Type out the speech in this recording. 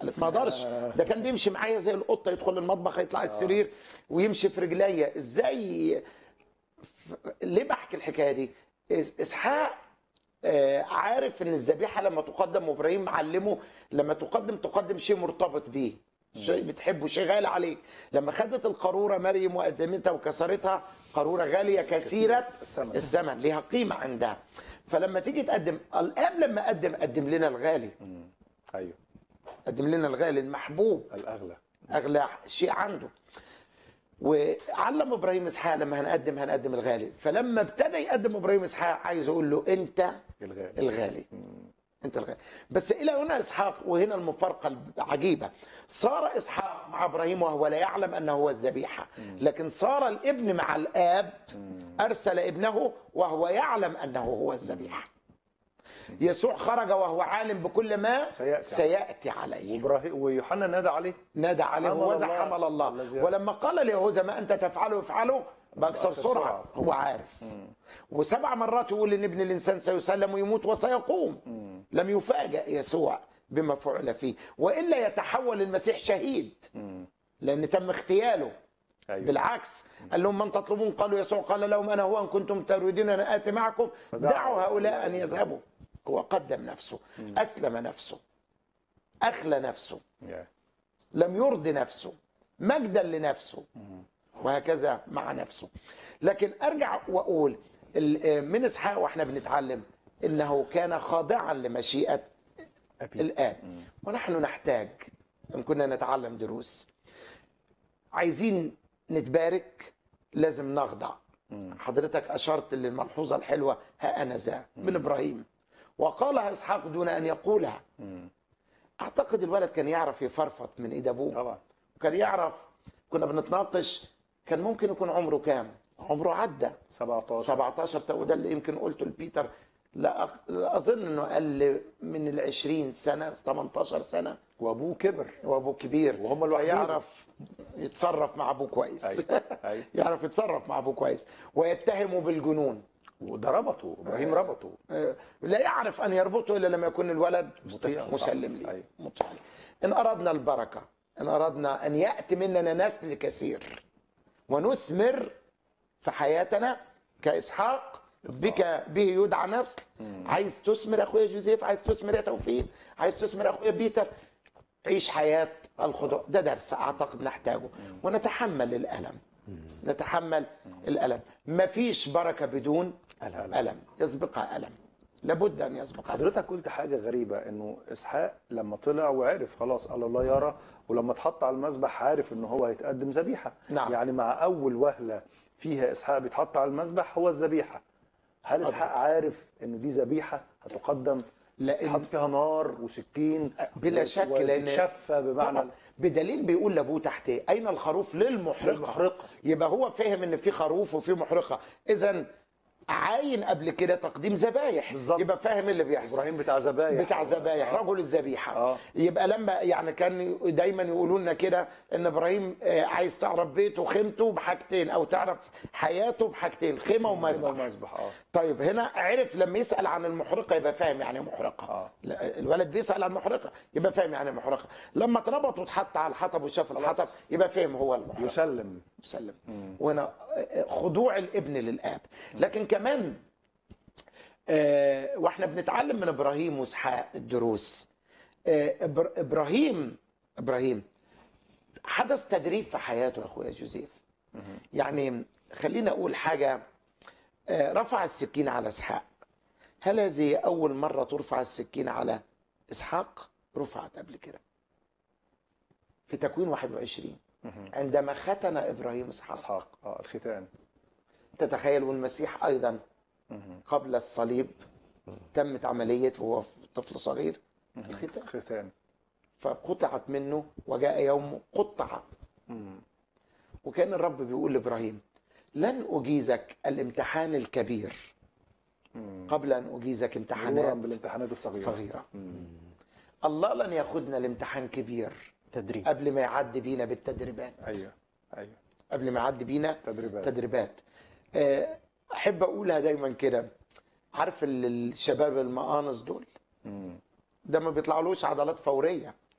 قالت ما اقدرش ده كان بيمشي معايا زي القطه يدخل المطبخ يطلع السرير ويمشي في رجليا ازاي ف- ليه بحكي الحكايه دي إس- اسحاق آه، عارف ان الذبيحه لما تقدم وابراهيم علمه لما تقدم تقدم شيء مرتبط بيه شيء بتحبه شيء غالي عليك لما خدت القاروره مريم وقدمتها وكسرتها قاروره غاليه كثيره الثمن. الثمن ليها قيمه عندها فلما تيجي تقدم الاب لما قدم قدم لنا الغالي ايوه قدم لنا الغالي المحبوب الاغلى اغلى شيء عنده وعلم ابراهيم اسحاق لما هنقدم هنقدم الغالي فلما ابتدى يقدم ابراهيم اسحاق عايز يقول له انت الغالي الغالي انت الغالي بس الى هنا اسحاق وهنا المفارقه العجيبه صار اسحاق مع ابراهيم وهو لا يعلم انه هو الذبيحه لكن صار الابن مع الاب ارسل ابنه وهو يعلم انه هو الذبيحه يسوع خرج وهو عالم بكل ما سيأتي سياتي عليه وابراهيم ويوحنا نادى عليه نادى عليه حمل ووزع الله حمل الله الذي- ولما قال ليهوذا ما انت تفعله افعله باكثر بأكثر سرعه سرعة. هو عارف وسبع مرات يقول ان ابن الانسان سيسلم ويموت وسيقوم لم يفاجأ يسوع بما فعل فيه والا يتحول المسيح شهيد لان تم اغتياله ايوه بالعكس قال لهم من تطلبون قالوا يسوع قال لهم انا هو ان كنتم تريدون ان اتي معكم فدعوا دعوا هؤلاء ان هؤلاء يذهبوا هو قدم نفسه اسلم نفسه اخلى نفسه يا. لم يرض نفسه مجدا لنفسه وهكذا مع نفسه لكن ارجع واقول ال- من اسحاق واحنا بنتعلم انه كان خاضعا لمشيئه أبي. الاب ونحن نحتاج ان كنا نتعلم دروس عايزين نتبارك لازم نخضع حضرتك اشرت للملحوظه الحلوه ها انا ذا من ابراهيم وقالها اسحاق دون ان يقولها اعتقد الولد كان يعرف يفرفط من ايد ابوه طبعا وكان يعرف كنا بنتناقش كان ممكن يكون عمره كام عمره عدى 17 17 تو- وده اللي يمكن قلته لبيتر لا أخ- لا اظن انه اقل من ال 20 سنه 18 سنه وابوه كبر وابوه كبير وهم الوحيدين. يعرف يتصرف مع ابوه كويس ايوه ايوه يعرف يتصرف مع ابوه كويس ويتهمه بالجنون وده ربطه ابراهيم ربطه آه، لا يعرف ان يربطه الا لما يكون الولد مطيع، صح. مسلم لي أيوة. مطيع لي. ان اردنا البركه ان اردنا ان ياتي مننا نسل كثير ونثمر في حياتنا كاسحاق بك به يدعى نسل عايز تثمر اخويا جوزيف عايز تثمر يا توفيق عايز تثمر اخويا بيتر عيش حياه الخضوع ده درس اعتقد نحتاجه ونتحمل الالم نتحمل الالم مفيش بركه بدون ألم. الم يسبقها الم لابد ان يسبقها ألم. حضرتك قلت حاجه غريبه انه اسحاق لما طلع وعرف خلاص قال الله يرى ولما اتحط على المذبح عارف ان هو هيتقدم ذبيحه نعم. يعني مع اول وهله فيها اسحاق بيتحط على المذبح هو الذبيحه هل اسحاق عارف انه دي ذبيحه هتقدم لأن- تحط فيها نار وسكين بلا شك لان وتتشفى بمعنى طبعا بدليل بيقول لابوه تحت إيه؟ اين الخروف للمحرقه للمحرقة. يبقى هو فاهم ان في خروف وفي محرقه اذا عاين قبل كده تقديم ذبايح بالظبط. يبقى فاهم اللي بيحصل ابراهيم بتاع ذبايح بتاع ذبايح رجل الذبيحه آه. يبقى لما يعني كان دايما يقولوا لنا كده ان ابراهيم آه، عايز تعرف بيته خيمته بحاجتين او تعرف حياته بحاجتين خيمه ومذبح المذبح اه طيب هنا عرف لما يسال عن المحرقه يبقى فاهم يعني إيه محرقه آه. لا، الولد بيسال عن المحرقه يبقى فاهم يعني إيه محرقه لما اتربط واتحط على الحطب وشاف الحطب يبقى فاهم هو المحرقه يسلم مسلم وهنا خضوع الابن للاب لكن كمان آه، واحنا بنتعلم من ابراهيم واسحاق الدروس آه، إبر- ابراهيم ابراهيم حدث تدريب في حياته يا اخويا جوزيف يعني خلينا اقول حاجه آه، رفع السكين على اسحاق هل هذه اول مره ترفع السكين على اسحاق رفعت قبل كده في تكوين 21 عندما ختن ابراهيم اسحاق اسحاق اه الختان تتخيل والمسيح ايضا قبل الصليب تمت عمليه وهو طفل صغير الختان ختان فقطعت منه وجاء يوم قطع وكان الرب بيقول لابراهيم لن اجيزك الامتحان الكبير قبل ان اجيزك مرورا امتحانات بالامتحانات الصغيره صغيره الله لن ياخدنا لامتحان كبير تدريب قبل ما يعدي بينا بالتدريبات ايوه ايوه قبل ما يعدي بينا تدريبات تدريبات آه، احب اقولها دايما كده عارف ال- الشباب المقانص دول مم. ده ما بيطلعلوش عضلات فوريه